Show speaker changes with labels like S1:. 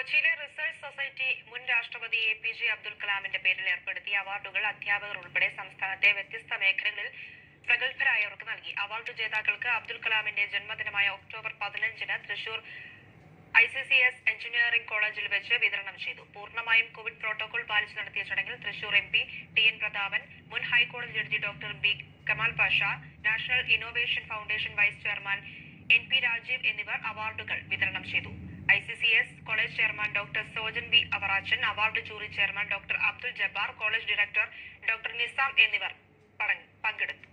S1: കൊച്ചിയിലെ research society മുൻ രാഷ്ട്രപതി എ പി ജെ അബ്ദുൽ കലാമിന്റെ പേരിൽ ഏർപ്പെടുത്തിയ അവാർഡുകൾ അധ്യാപകർ ഉൾപ്പെടെ സംസ്ഥാനത്തെ വ്യത്യസ്ത മേഖലകളിൽ പ്രഗത്ഭരായവർക്ക് നൽകി അവാർഡ് ജേതാക്കൾക്ക് അബ്ദുൽ കലാമിന്റെ ജന്മദിനമായ ഒക്ടോബർ പതിനഞ്ചിന് Thrissur I C C S engineering കോളേജിൽ വെച്ച് വിതരണം ചെയ്തു പൂർണ്ണമായും കോവിഡ് പ്രോട്ടോകോൾ പാലിച്ച് നടത്തിയ ചടങ്ങിൽ Thrissur M P T N Prathapan മുൻ ഹൈക്കോടതി judge doctor B Kamal Pasha national innovation foundation vice chairman N P Rajeev എന്നിവർ അവാർഡുകൾ വിതരണം ചെയ്തു I C C S college chairman doctor Sojan B Avarachan award jury chairman doctor Abdul Jabbar college director doctor Nizam എന്നിവർ പട- പങ്കെടുത്തു